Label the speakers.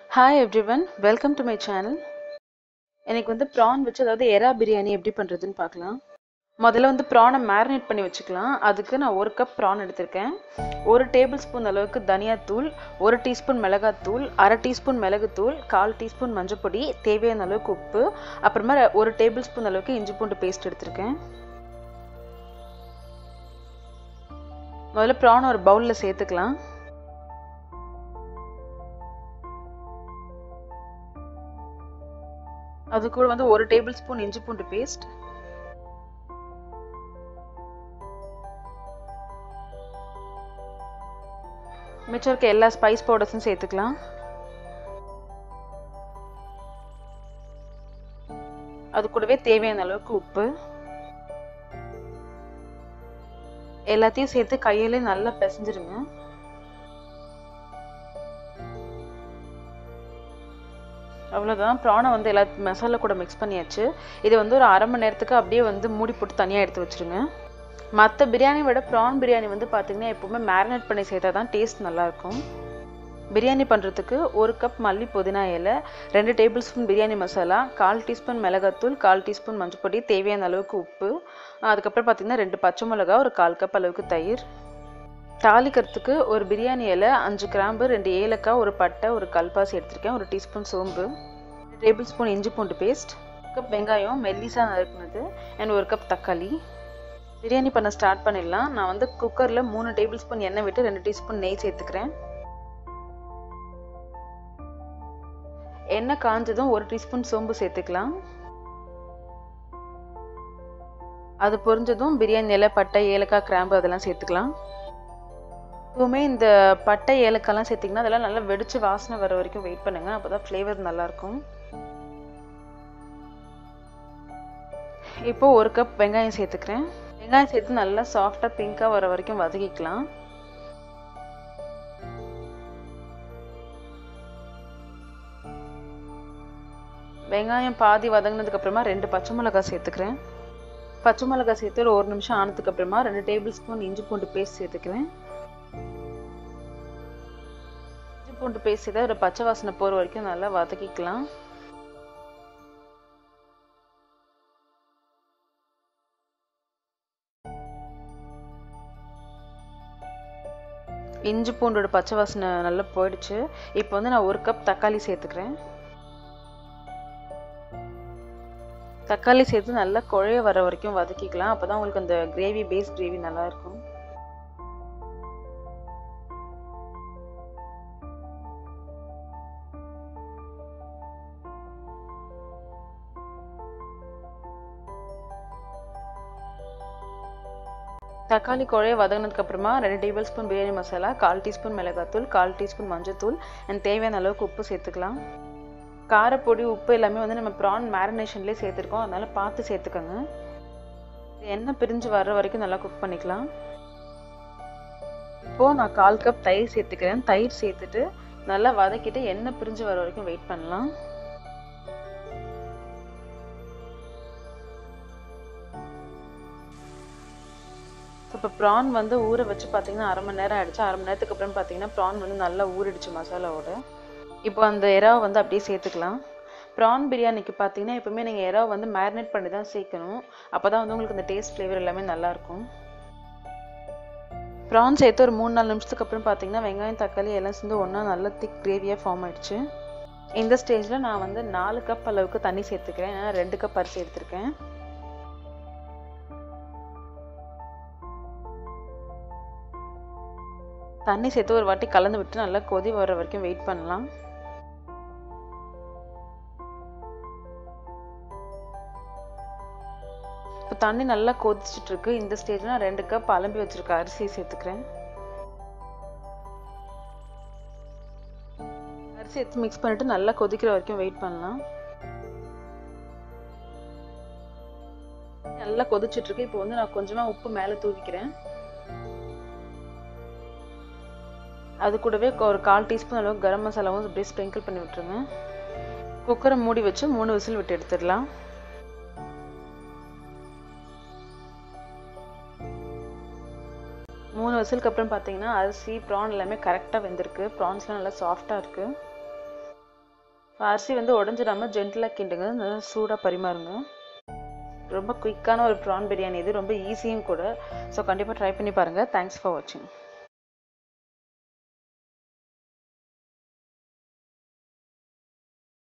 Speaker 1: hi everyone welcome to my channel எனக்கு வந்து PRAN வச்சு அதாவது எறா பிரியாணி எப்படி பண்ணுறதுன்னு பார்க்கலாம் முதல்ல வந்து ப்ரானை மேரினேட் பண்ணி வச்சுக்கலாம் அதுக்கு நான் ஒரு கப் ப்ரான் எடுத்திருக்கேன் ஒரு டேபிள் ஸ்பூன் அளவுக்கு தனியாத்தூள் ஒரு டீஸ்பூன் மிளகாத்தூள் அரை டீஸ்பூன் மிளகுத்தூள் கால் டீஸ்பூன் மஞ்சப்பொடி தேவையான அளவுக்கு உப்பு அப்புறமா ஒரு டேபிள் ஸ்பூன் அளவுக்கு இஞ்சி பூண்டு பேஸ்ட் எடுத்திருக்கேன் முதல்ல ப்ரான் ஒரு பவுலில் சேர்த்துக்கலாம் அது கூட வந்து ஒரு டேபிள் ஸ்பூன் இஞ்சி பூண்டு பேஸ்ட் மிச்சம் இருக்க எல்லா ஸ்பைஸ் பவுடர்ஸும் சேர்த்துக்கலாம் அது கூடவே தேவையான அளவுக்கு உப்பு எல்லாத்தையும் சேர்த்து கையிலே நல்லா பிசைஞ்சிருங்க அவ்வளோதான் ப்ரானை வந்து எல்லா மசாலா கூட மிக்ஸ் பண்ணியாச்சு இது வந்து ஒரு அரை மணி நேரத்துக்கு அப்படியே வந்து மூடி போட்டு தனியாக எடுத்து வச்சுருங்க மற்ற பிரியாணி விட ப்ரான் பிரியாணி வந்து பார்த்திங்கன்னா எப்போவுமே மேரினேட் பண்ணி சேர்த்தா தான் டேஸ்ட் நல்லாயிருக்கும் பிரியாணி பண்ணுறதுக்கு ஒரு கப் மல்லி புதினா இலை ரெண்டு டேபிள் ஸ்பூன் பிரியாணி மசாலா கால் டீஸ்பூன் மிளகாத்தூள் கால் டீஸ்பூன் மஞ்சப்பொடி தேவையான அளவுக்கு உப்பு அதுக்கப்புறம் பார்த்திங்கன்னா ரெண்டு பச்சை மிளகா ஒரு கால் கப் அளவுக்கு தயிர் தாளிக்கிறதுக்கு ஒரு பிரியாணி இலை அஞ்சு கிராம்பு ரெண்டு ஏலக்காய் ஒரு பட்டை ஒரு கல்பாசி எடுத்திருக்கேன் ஒரு டீஸ்பூன் சோம்பு டேபிள் ஸ்பூன் இஞ்சி பூண்டு பேஸ்ட் கப் வெங்காயம் மெல்லிசா நறுக்குனது அண்ட் ஒரு கப் தக்காளி பிரியாணி பண்ண ஸ்டார்ட் பண்ணிடலாம் நான் வந்து குக்கரில் மூணு டேபிள் ஸ்பூன் எண்ணெய் விட்டு ரெண்டு டீஸ்பூன் நெய் சேர்த்துக்கிறேன் எண்ணெய் காஞ்சதும் ஒரு டீஸ்பூன் சோம்பு சேர்த்துக்கலாம் அது பொரிஞ்சதும் பிரியாணி இலை பட்டை ஏலக்காய் கிராம்பு அதெல்லாம் சேர்த்துக்கலாம் எப்பவுமே இந்த பட்டை ஏலக்காய்லாம் சேர்த்திங்கன்னா அதெல்லாம் நல்லா வெடிச்சு வாசனை வர வரைக்கும் வெயிட் பண்ணுங்க அப்போ தான் ஃப்ளேவர் நல்லாயிருக்கும் இப்போ ஒரு கப் வெங்காயம் சேர்த்துக்கிறேன் வெங்காயம் சேர்த்து நல்லா சாஃப்டாக பிங்காக வர வரைக்கும் வதக்கிக்கலாம் வெங்காயம் பாதி வதங்கினதுக்கு அப்புறமா ரெண்டு பச்சை மிளகாய் சேர்த்துக்கிறேன் பச்சை மிளகாய் சேர்த்து ஒரு ஒரு நிமிஷம் ஆனதுக்கு அப்புறமா ரெண்டு டேபிள் ஸ்பூன் இஞ்சி பூண்டு பேஸ்ட் சேர்த்துக்கிறேன் இஞ்சி பூண்டு பேஸ்ட் இதை ஒரு பச்சை வாசனை போகிற வரைக்கும் நல்லா வதக்கிக்கலாம் இஞ்சி பூண்டோட பச்சை வாசனை நல்லா போயிடுச்சு இப்போ வந்து நான் ஒரு கப் தக்காளி சேர்த்துக்கிறேன் தக்காளி சேர்த்து நல்லா குழைய வர வரைக்கும் வதக்கிக்கலாம் அப்போ தான் உங்களுக்கு அந்த கிரேவி பேஸ் கிரேவி நல்லா இருக்கும் தக்காளி குழைய வதங்கினதுக்கு அப்புறமா ரெண்டு டேபிள் ஸ்பூன் பிரியாணி மசாலா கால் டீஸ்பூன் மிளகாத்தூள் கால் டீஸ்பூன் மஞ்சத்தூள் அண்ட் தேவையான அளவுக்கு உப்பு சேர்த்துக்கலாம் காரப்பொடி உப்பு எல்லாமே வந்து நம்ம ப்ரான் மேரினேஷன்லேயே சேர்த்துருக்கோம் அதனால் பார்த்து சேர்த்துக்கோங்க எண்ணெய் பிரிஞ்சு வர்ற வரைக்கும் நல்லா குக் பண்ணிக்கலாம் இப்போது நான் கால் கப் தயிர் சேர்த்துக்கிறேன் தயிர் சேர்த்துட்டு நல்லா வதக்கிட்டு எண்ணெய் பிரிஞ்சு வர வரைக்கும் வெயிட் பண்ணலாம் இப்போ ப்ரான் வந்து ஊற வச்சு பார்த்தீங்கன்னா அரை மணி நேரம் ஆயிடுச்சு அரை மணி நேரத்துக்கு அப்புறம் பார்த்தீங்கன்னா ப்ரான் வந்து நல்லா ஊறிடுச்சு மசாலாவோட இப்போ அந்த எறாவை வந்து அப்படியே சேர்த்துக்கலாம் ப்ரான் பிரியாணிக்கு பார்த்தீங்கன்னா எப்பவுமே நீங்கள் எறாவை வந்து மேரினேட் பண்ணி தான் சேர்க்கணும் அப்போ தான் வந்து உங்களுக்கு அந்த டேஸ்ட் ஃப்ளேவர் எல்லாமே நல்லாயிருக்கும் ப்ரான் சேர்த்து ஒரு மூணு நாலு நிமிஷத்துக்கு அப்புறம் பார்த்தீங்கன்னா வெங்காயம் தக்காளி எல்லாம் சேர்ந்து ஒன்றா நல்ல திக் கிரேவியாக ஃபார்ம் ஆயிடுச்சு இந்த ஸ்டேஜில் நான் வந்து நாலு கப் அளவுக்கு தண்ணி சேர்த்துக்கிறேன் ஏன்னா ரெண்டு கப் அரிசி எடுத்திருக்கேன் தண்ணி சேர்த்து ஒரு வாட்டி கலந்து விட்டு நல்லா கொதி வர வரைக்கும் வெயிட் பண்ணலாம் இப்போ தண்ணி நல்லா கொதிச்சுட்டு இருக்கு இந்த ஸ்டேஜில் நான் ரெண்டு கப் அலம்பி வச்சிருக்க அரிசி சேர்த்துக்கிறேன் அரிசி எடுத்து மிக்ஸ் பண்ணிட்டு நல்லா கொதிக்கிற வரைக்கும் வெயிட் பண்ணலாம் நல்லா கொதிச்சுட்டு இருக்கு இப்போ வந்து நான் கொஞ்சமா உப்பு மேலே தூவிக்கிறேன் அது கூடவே ஒரு கால் டீஸ்பூன் அளவுக்கு கரம் மசாலாவும் அப்படியே ஸ்ப்ரிங்கிள் பண்ணி விட்டுருங்க குக்கரை மூடி வச்சு மூணு விசில் விட்டு எடுத்துடலாம் மூணு விசிலுக்கு அப்புறம் பார்த்தீங்கன்னா அரிசி ப்ரான் எல்லாமே கரெக்டாக வெந்திருக்கு ப்ரான்ஸ்லாம் நல்லா சாஃப்டாக இருக்குது அரிசி வந்து உடஞ்சிடாம ஜென்டலாக கிண்டுங்க நல்லா சூடாக பரிமாறுங்க ரொம்ப குயிக்கான ஒரு ப்ரான் பிரியாணி இது ரொம்ப ஈஸியும் கூட ஸோ கண்டிப்பாக ட்ரை பண்ணி பாருங்கள் தேங்க்ஸ் ஃபார் வாட்சிங்